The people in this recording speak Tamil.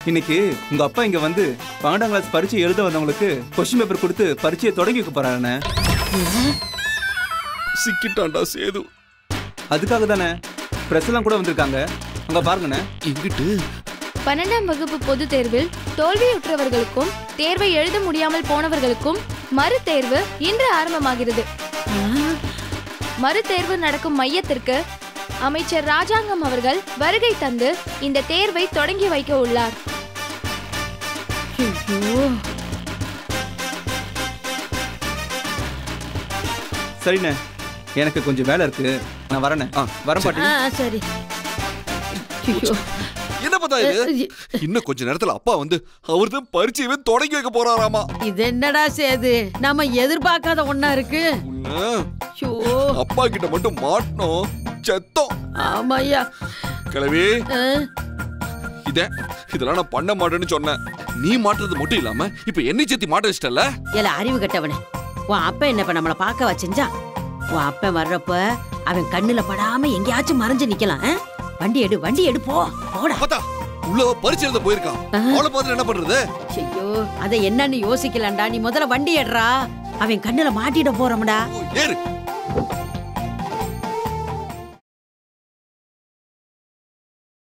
இன்னைக்கு உங்க அப்பா இங்க வந்து பன்னெண்டாம் கிளாஸ் பரீட்சை எழுத வந்தவங்களுக்கு கொஸ்டின் பேப்பர் கொடுத்து பரீட்சையை தொடங்கி வைக்க போறாருண்ணே சிக்கிட்டான்டா சேது அதுக்காக தானே பிரஸ் எல்லாம் கூட வந்திருக்காங்க அங்க பாருங்கண்ணே எங்கிட்டு பன்னெண்டாம் வகுப்பு பொதுத் தேர்வில் தோல்வியுற்றவர்களுக்கும் தேர்வை எழுத முடியாமல் போனவர்களுக்கும் மறு தேர்வு இன்று ஆரம்பமாகிறது மறு தேர்வு நடக்கும் மையத்திற்கு அமைச்சர் ராஜாங்கம் அவர்கள் வருகை தந்து இந்த தேர்வை தொடங்கி வைக்க உள்ளார் சரிண்ணே எனக்கு கொஞ்சம் வேலை இருக்கு நான் வரேண்ணே ஆ, வரேன் பாட்டி ஆ, சரி ஐயோ. என்ன பார்த்தா இது அஹ், இன்னும் கொஞ்ச நேரத்துல அப்பா வந்து அவர்தான் பரீட்சையவே தொடங்கி வைக்க போறாராமா இது என்னடா சேது நாம எதிர்பார்க்காத ஒண்ணா இருக்கு உன்னை ஐயோ, அப்பா கிட்ட மட்டும் மாட்டணும் செத்தோம் ஆமாய்யா கிளவி ஆ, இத இதெல்லாம் நான் பண்ண மாட்டேன்னு சொன்னேன் நீ மாட்டுறது மட்டும் இல்லாம இப்ப என்னை சேர்த்தி மாட்ட வச்சிட்டல ஏல அறிவு கெட்டவனே உன் அப்பா என்ன இப்ப நம்மள பார்க்க வச்செஞ்சா உன் அப்பன் வர்றப்ப அவன் கண்ணுல படாம எங்கேயாச்சும் மறைஞ்சு நிக்கலாம் ஆ? வண்டி எடு வண்டி எடு போ போடா பார்த்தா உள்ள பரிச்சை எழுத போயிருக்கான் அவளை பார்த்து என்ன பண்றது ஐயோ அத என்னன்னு யோசிக்கலாம்டா நீ முதல்ல வண்டி எடுறா அவன் கண்ணுல மாட்டிட போறோம்டா ஏறு